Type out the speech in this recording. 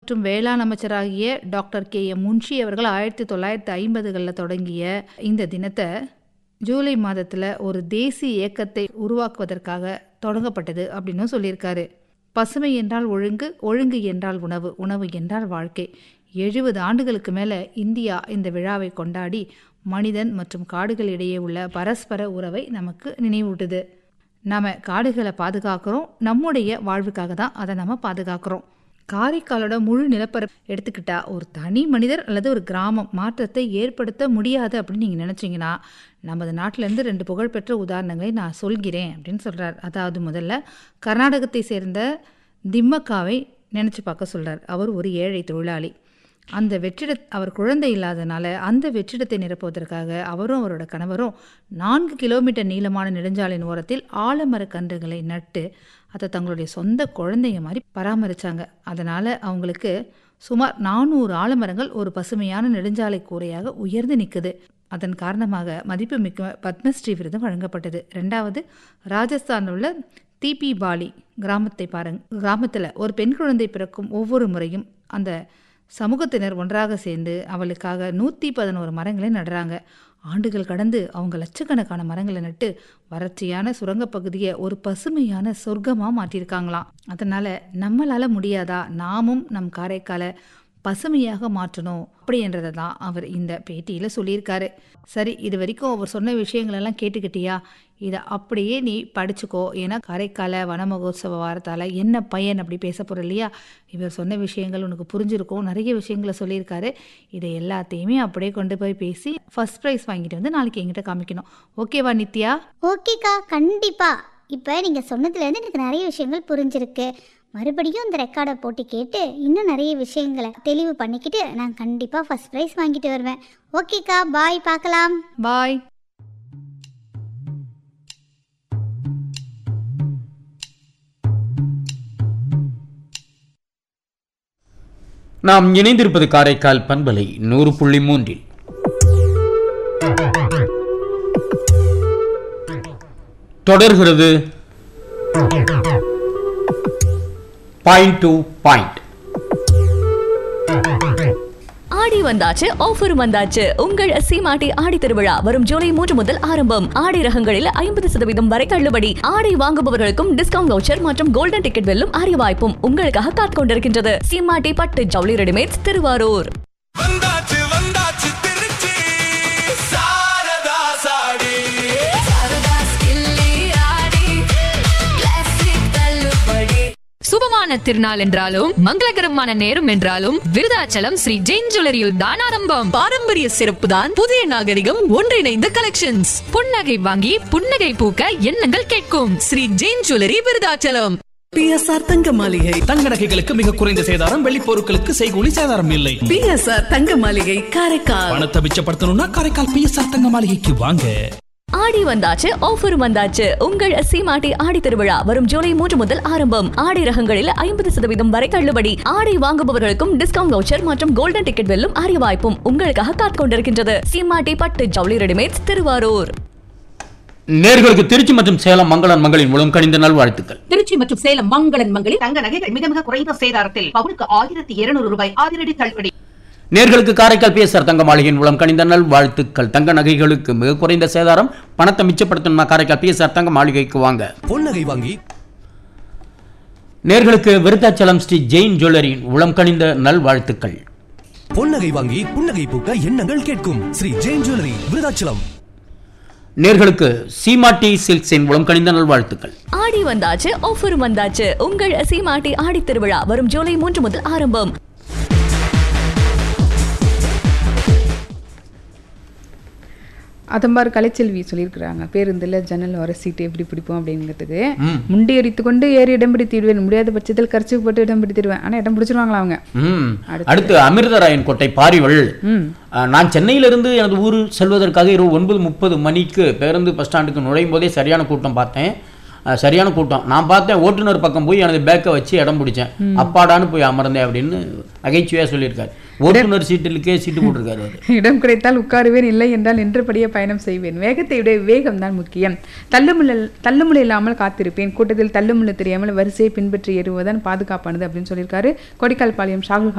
மற்றும் வேளாண் அமைச்சராகிய டாக்டர் கே எம் முன்ஷி அவர்கள் ஆயிரத்தி தொள்ளாயிரத்தி ஐம்பதுகளில் தொடங்கிய இந்த தினத்தை ஜூலை மாதத்தில் ஒரு தேசிய இயக்கத்தை உருவாக்குவதற்காக தொடங்கப்பட்டது அப்படின்னும் சொல்லியிருக்காரு பசுமை என்றால் ஒழுங்கு ஒழுங்கு என்றால் உணவு உணவு என்றால் வாழ்க்கை எழுபது ஆண்டுகளுக்கு மேலே இந்தியா இந்த விழாவை கொண்டாடி மனிதன் மற்றும் காடுகள் இடையே உள்ள பரஸ்பர உறவை நமக்கு நினைவூட்டுது நாம் காடுகளை பாதுகாக்கிறோம் நம்முடைய வாழ்வுக்காக தான் அதை நம்ம பாதுகாக்கிறோம் காரைக்காலோட முழு நிலப்பரப்பு எடுத்துக்கிட்டா ஒரு தனி மனிதர் அல்லது ஒரு கிராமம் மாற்றத்தை ஏற்படுத்த முடியாது அப்படின்னு நீங்கள் நினச்சிங்கன்னா நமது நாட்டிலேருந்து ரெண்டு புகழ்பெற்ற உதாரணங்களை நான் சொல்கிறேன் அப்படின்னு சொல்கிறார் அதாவது முதல்ல கர்நாடகத்தை சேர்ந்த திம்மக்காவை நினச்சி பார்க்க சொல்கிறார் அவர் ஒரு ஏழை தொழிலாளி அந்த வெற்றிட அவர் குழந்தை இல்லாதனால அந்த வெற்றிடத்தை நிரப்புவதற்காக அவரும் அவரோட கணவரும் நான்கு கிலோமீட்டர் நீளமான நெடுஞ்சாலையின் ஓரத்தில் ஆலமரக் கன்றுகளை நட்டு அதை தங்களுடைய சொந்த குழந்தைங்க மாதிரி பராமரித்தாங்க அதனால் அவங்களுக்கு சுமார் நானூறு ஆலமரங்கள் ஒரு பசுமையான நெடுஞ்சாலை கூரையாக உயர்ந்து நிற்குது அதன் காரணமாக மதிப்புமிக்க பத்மஸ்ரீ விருது வழங்கப்பட்டது ரெண்டாவது ராஜஸ்தானில் உள்ள டிபி பாலி கிராமத்தை பாருங்க கிராமத்தில் ஒரு பெண் குழந்தை பிறக்கும் ஒவ்வொரு முறையும் அந்த சமூகத்தினர் ஒன்றாக சேர்ந்து அவளுக்காக நூற்றி பதினோரு மரங்களை நடுறாங்க ஆண்டுகள் கடந்து அவங்க லட்சக்கணக்கான மரங்களை நட்டு வறட்சியான சுரங்கப்பகுதியை ஒரு பசுமையான சொர்க்கமாக மாற்றியிருக்காங்களாம் அதனால் நம்மளால் முடியாதா நாமும் நம் காரைக்காலை பசுமையாக மாற்றணும் அப்படின்றத தான் அவர் இந்த பேட்டியில் சொல்லியிருக்காரு சரி இது வரைக்கும் அவர் சொன்ன விஷயங்களெல்லாம் கேட்டுக்கிட்டியா இதை அப்படியே நீ படிச்சுக்கோ ஏன்னா காரைக்கால வன மகோத்சவ வாரத்தால் என்ன பயன் அப்படி பேச போகிற இல்லையா இவர் சொன்ன விஷயங்கள் உனக்கு புரிஞ்சிருக்கும் நிறைய விஷயங்களை சொல்லியிருக்காரு இதை எல்லாத்தையுமே அப்படியே கொண்டு போய் பேசி ஃபர்ஸ்ட் ப்ரைஸ் வாங்கிட்டு வந்து நாளைக்கு எங்கிட்ட காமிக்கணும் ஓகேவா நித்யா ஓகேக்கா கண்டிப்பா இப்போ நீங்கள் சொன்னதுலேருந்து எனக்கு நிறைய விஷயங்கள் புரிஞ்சிருக்கு மறுபடியும் இந்த ரெக்கார்டை போட்டு கேட்டு இன்னும் நிறைய விஷயங்களை தெளிவு பண்ணிக்கிட்டு நான் கண்டிப்பாக ஃபர்ஸ்ட் ப்ரைஸ் வாங்கிட்டு வருவேன் ஓகேக்கா பாய் பார்க்கலாம் பாய் நாம் இணைந்திருப்பது காரைக்கால் பண்பலை நூறு புள்ளி மூன்றில் தொடர்கிறது பாயிண்ட் டு பாயிண்ட் ஆடி வந்தாச்சு ஆஃபர் வந்தாச்சு உங்கள் சீமாட்டி ஆடி திருவிழா வரும் ஜூலை மூன்று முதல் ஆரம்பம் ஆடை ரகங்களில் ஐம்பது சதவீதம் வரை தள்ளுபடி ஆடை வாங்குபவர்களுக்கும் டிஸ்கவுண்ட் வவுச்சர் மற்றும் கோல்டன் டிக்கெட் வெல்லும் அரிய வாய்ப்பும் உங்களுக்காக காத்துக் கொண்டிருக்கின்றது சீமாட்டி பட்டு ஜவுளி ரெடிமேட்ஸ் திருவாரூர் வந்தாச்சு வந்தாச்சு திருச்சி சாரதா சாடி சுபமான திருநாள் என்றாலும் மங்களகரமான நேரம் என்றாலும் விருதாச்சலம் ஸ்ரீ ஜெயின் ஜுவல்லரியில் தான் ஆரம்பம் பாரம்பரிய சிறப்பு தான் புதிய நாகரிகம் ஒன்றிணைந்த கலெக்ஷன்ஸ் புன்னகை வாங்கி புன்னகை பூக்க எண்ணங்கள் கேட்கும் ஸ்ரீ ஜெயின் ஜுவல்லரி விருதாச்சலம் பிஎஸ்ஆர் தங்க மாளிகை தங்க நகைகளுக்கு மிக குறைந்த சேதாரம் வெள்ளி பொருட்களுக்கு செய்கூலி சேதாரம் இல்லை பிஎஸ்ஆர் தங்க மாளிகை காரைக்கால் பணத்தை மிச்சப்படுத்தணும்னா காரைக்கால் பிஎஸ்ஆர் தங்க மாளிகைக்கு வாங்க ஆடி வந்தாச்சு ஆஃபர் வந்தாச்சு உங்கள் சீமாட்டி ஆடி திருவிழா வரும் ஜூலை மூன்று முதல் ஆரம்பம் ஆடை ரகங்களில் ஐம்பது சதவீதம் வரை தள்ளுபடி ஆடை வாங்குபவர்களுக்கும் டிஸ்கவுண்ட் வவுச்சர் மற்றும் கோல்டன் டிக்கெட் வெல்லும் அரிய வாய்ப்பும் உங்களுக்காக காத்துக் கொண்டிருக்கின்றது சீமாட்டி பட்டு ஜவுளி ரெடிமேட்ஸ் திருவாரூர் நேர்களுக்கு திருச்சி மற்றும் சேலம் மங்களன் மங்களின் மூலம் கணிந்த நல்வாழ்த்துக்கள் திருச்சி மற்றும் சேலம் மங்களன் மங்களில் தங்க நகைகள் மிக மிக குறைந்த சேதாரத்தில் பவுனுக்கு ஆயிரத்தி இருநூறு ரூபாய் அதிரடி தள்ளுபடி நேர்களுக்கு காரைக்கால் பிஎஸ்ஆர் தங்க மாளிகையின் மூலம் கணிந்த நல்வாழ்த்துக்கள் தங்க நகைகளுக்கு மிக குறைந்த சேதாரம் பணத்தை மிச்சப்படுத்தணும்னா காரைக்கால் பிஎஸ்ஆர் தங்க மாளிகைக்கு வாங்க பொன்னகை வாங்கி நேர்களுக்கு விருத்தாச்சலம் ஸ்ரீ ஜெயின் ஜுவல்லரியின் உளம் கணிந்த நல்வாழ்த்துக்கள் பொன்னகை வாங்கி புன்னகை பூக்க எண்ணங்கள் கேட்கும் ஸ்ரீ ஜெயின் ஜுவல்லரி விருதாச்சலம் நேர்களுக்கு சீமாட்டி சில்க்ஸின் உளம் கணிந்த நல்வாழ்த்துக்கள் ஆடி வந்தாச்சு ஆஃபர் வந்தாச்சு உங்கள் சீமாட்டி ஆடி திருவிழா வரும் ஜூலை மூன்று முதல் ஆரம்பம் அதம்பார் கலைச்செல்வி சொல்லியிருக்கிறாங்க பேருந்தில் ஜன்னல் வர சீட்டு எப்படி பிடிப்போம் அப்படிங்கிறதுக்கு முண்டி அடித்து கொண்டு ஏறி இடம் பிடித்திடுவேன் முடியாத பட்சத்தில் கரிச்சு போட்டு இடம் பிடித்திடுவேன் ஆனால் இடம் பிடிச்சிருவாங்களா அவங்க ம். அடுத்து அமிர்தராயன் கோட்டை பாரிவள் அஹ், நான் சென்னையிலிருந்து எனது ஊர் செல்வதற்காக இரவு ஒன்பது முப்பது மணிக்கு பேருந்து பஸ் ஸ்டாண்டுக்கு நுழையும் போதே சரியான கூட்டம் பார்த்தேன் அஹ், சரியான கூட்டம் நான் பார்த்தேன் ஓட்டுநர் பக்கம் போய் எனது பேக்கை வச்சு இடம் பிடிச்சேன் அப்பாடான்னு போய் அமர்ந்தேன் அப்படின்னு நகைச்சுவையா சொல்லியிருக்காரு ஓட்டுநர் சீட்டிலுக்கே சீட்டு போட்டிருக்காரு அவரு இடம் கிடைத்தால் உட்காருவேன் இல்லை என்றால் நின்றபடியே பயணம் செய்வேன் வேகத்தை விட வேகம் தான் முக்கியம் தள்ளுமுள்ள தள்ளுமுள்ள இல்லாமல் காத்திருப்பேன் கூட்டத்தில் தள்ளுமுள்ள தெரியாமல் வரிசையை பின்பற்றி ஏறுவதுதான் பாதுகாப்பானது அப்படின்னு சொல்லியிருக்காரு கொடிக்கால் பாளையம் ஷாகுல்